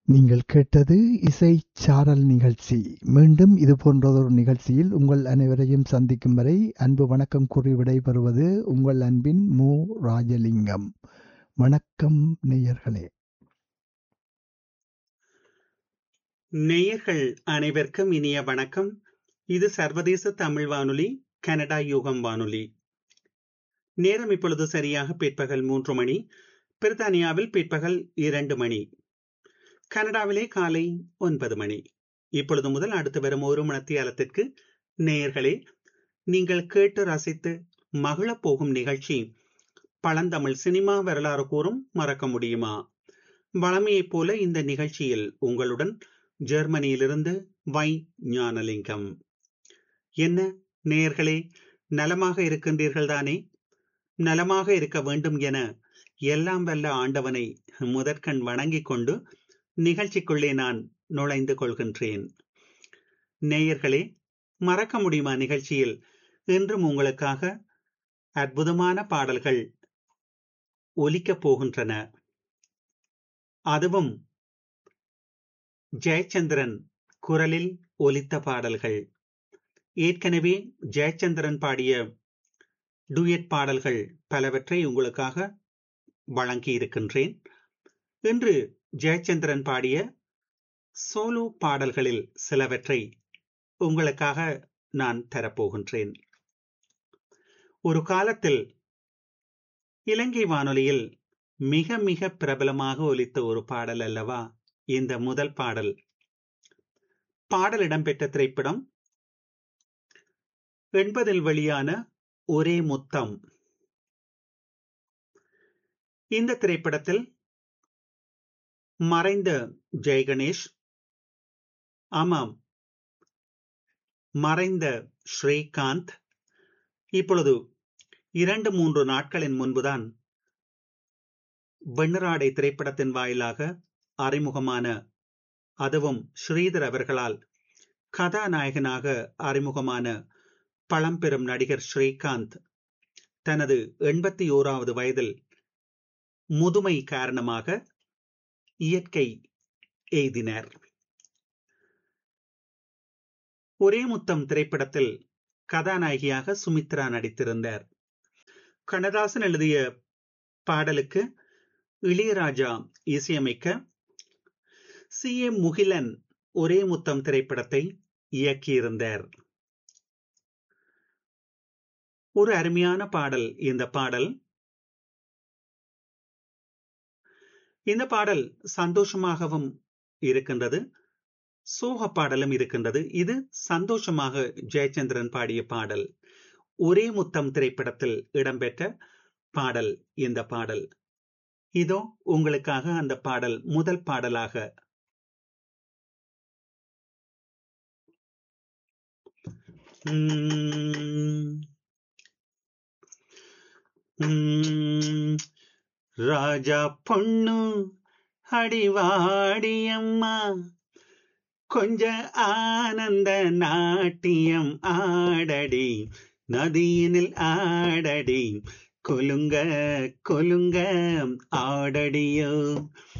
நீங்கள் கேட்டது இசைச் சாரல் நிகழ்ச்சி. மீண்டும் இது போன்றதொரு நிகழ்ச்சியில் உங்கள் அனைவரையும் சந்திக்கும் வரை அன்பு வணக்கம் கூறி விடைபெறுவது உங்கள் அன்பின் மு. ராஜலிங்கம். வணக்கம் நேயர்களே. நேயர்கள் அனைவருக்கும் இனிய வணக்கம். இது சர்வதேச தமிழ் வானொலி கனடா யூகம் வானொலி. நேரம் இப்பொழுது சரியாக பிற்பகல் மூன்று மணி பிரித்தானியாவில் பிற்பகல் இரண்டு மணி கனடாவிலே காலை ஒன்பது மணி இப்பொழுது முதல் அடுத்து வரும் ஒரு மணத்தியாலத்திற்கு நேயர்களே நீங்கள் கேட்டு ரசித்து மகிழப் போகும் நிகழ்ச்சி பழந்தமிழ் சினிமா வரலாறு கூறும் மறக்க முடியுமா வளமையைப் போல இந்த நிகழ்ச்சியில் உங்களுடன் ஜெர்மனியிலிருந்து வை ஞானலிங்கம் என்ன நேயர்களே நலமாக இருக்கின்றீர்கள் தானே நலமாக இருக்க வேண்டும் என எல்லாம் வல்ல ஆண்டவனை முதற்கண் வணங்கிக் கொண்டு நிகழ்ச்சிக்குள்ளே நான் நுழைந்து கொள்கின்றேன் நேயர்களே மறக்க முடியுமா நிகழ்ச்சியில் இன்றும் உங்களுக்காக அற்புதமான பாடல்கள் ஒலிக்கப் போகின்றன அதுவும் ஜெயச்சந்திரன் குரலில் ஒலித்த பாடல்கள் ஏற்கனவே ஜெயச்சந்திரன் பாடிய டூயட் பாடல்கள் பலவற்றை உங்களுக்காக வழங்கி இருக்கின்றேன் இன்று ஜெயச்சந்திரன் பாடிய சோலோ பாடல்களில் சிலவற்றை உங்களுக்காக நான் தரப்போகின்றேன் ஒரு காலத்தில் இலங்கை வானொலியில் மிக மிக பிரபலமாக ஒலித்த ஒரு பாடல் அல்லவா இந்த முதல் பாடல் பாடல் இடம்பெற்ற திரைப்படம் எண்பதில் வெளியான ஒரே முத்தம் இந்த திரைப்படத்தில் மறைந்த ஜெயகணேஷ் ஆமாம் மறைந்த ஸ்ரீகாந்த் இப்பொழுது இரண்டு மூன்று நாட்களின் முன்புதான் வெண்ணராடை திரைப்படத்தின் வாயிலாக அறிமுகமான அதுவும் ஸ்ரீதர் அவர்களால் கதாநாயகனாக அறிமுகமான பழம்பெரும் நடிகர் ஸ்ரீகாந்த் தனது எண்பத்தி ஓராவது வயதில் முதுமை காரணமாக இயற்கை எய்தினர் ஒரே முத்தம் திரைப்படத்தில் கதாநாயகியாக சுமித்ரா நடித்திருந்தார் கண்ணதாசன் எழுதிய பாடலுக்கு இளையராஜா இசையமைக்க சி ஏ முகிலன் ஒரே முத்தம் திரைப்படத்தை இயக்கியிருந்தார் ஒரு அருமையான பாடல் இந்த பாடல் இந்த பாடல் சந்தோஷமாகவும் இருக்கின்றது சோக பாடலும் இருக்கின்றது இது சந்தோஷமாக ஜெயச்சந்திரன் பாடிய பாடல் ஒரே முத்தம் திரைப்படத்தில் இடம்பெற்ற பாடல் இந்த பாடல் இதோ உங்களுக்காக அந்த பாடல் முதல் பாடலாக ராஜா பொண்ணு அடிவாடியம்மா கொஞ்ச ஆனந்த நாட்டியம் ஆடடி நதியினில் ஆடடி கொலுங்க கொலுங்க ஆடடியோ